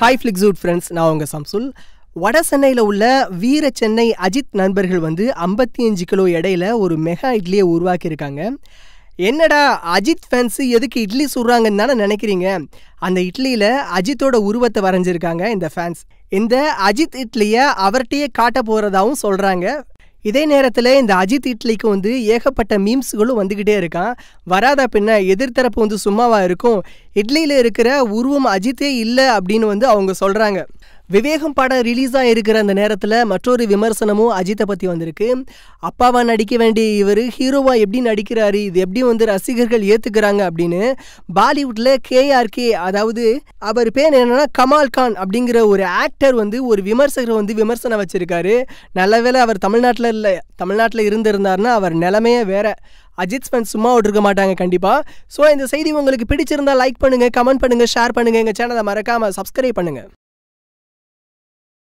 hi ஃப்ளிக்ஸூட் friends நான் உங்கள் சம்சுல் வட சென்னையில் உள்ள வீர சென்னை அஜித் நண்பர்கள் வந்து ஐம்பத்தி அஞ்சு கிலோ எடையில ஒரு மெகா இட்லியை உருவாக்கியிருக்காங்க என்னடா அஜித் ஃபேன்ஸு எதுக்கு இட்லி சுடுறாங்கன்னு தானே நினைக்கிறீங்க அந்த இட்லியில் அஜித்தோட உருவத்தை வரைஞ்சிருக்காங்க இந்த ஃபேன்ஸ் இந்த அஜித் இட்லியை அவர்கிட்டயே காட்ட போகிறதாவும் சொல்கிறாங்க இதே நேரத்தில் இந்த அஜித் இட்லிக்கு வந்து ஏகப்பட்ட மீம்ஸுகளும் வந்துக்கிட்டே இருக்கான் வராத பின்ன எதிர்த்தரப்பு வந்து சும்மாவா இருக்கும் இட்லியில் இருக்கிற உருவம் அஜித்தே இல்லை அப்படின்னு வந்து அவங்க சொல்கிறாங்க விவேகம் படம் ரிலீஸாக இருக்கிற அந்த நேரத்தில் மற்றொரு விமர்சனமும் அஜித்தை பற்றி வந்திருக்கு அப்பாவா நடிக்க வேண்டிய இவர் ஹீரோவா எப்படி நடிக்கிறாரு இது எப்படி வந்து ரசிகர்கள் ஏற்றுக்கிறாங்க அப்படின்னு பாலிவுட்டில் கேஆர்கே அதாவது அவர் பேர் என்னன்னா கமால் கான் அப்படிங்கிற ஒரு ஆக்டர் வந்து ஒரு விமர்சகர் வந்து விமர்சனம் வச்சிருக்காரு நல்ல வேளை அவர் தமிழ்நாட்டில் இல்லை தமிழ்நாட்டில் இருந்திருந்தாருன்னா அவர் நிலைமையே வேற அஜித் ஃபேன் சும்மா விட்டுருக்க மாட்டாங்க கண்டிப்பாக ஸோ இந்த செய்தி உங்களுக்கு பிடிச்சிருந்தா லைக் பண்ணுங்கள் கமெண்ட் பண்ணுங்கள் ஷேர் பண்ணுங்கள் எங்கள் சேனலை மறக்காமல் சப்ஸ்கிரைப் பண்ணுங்கள்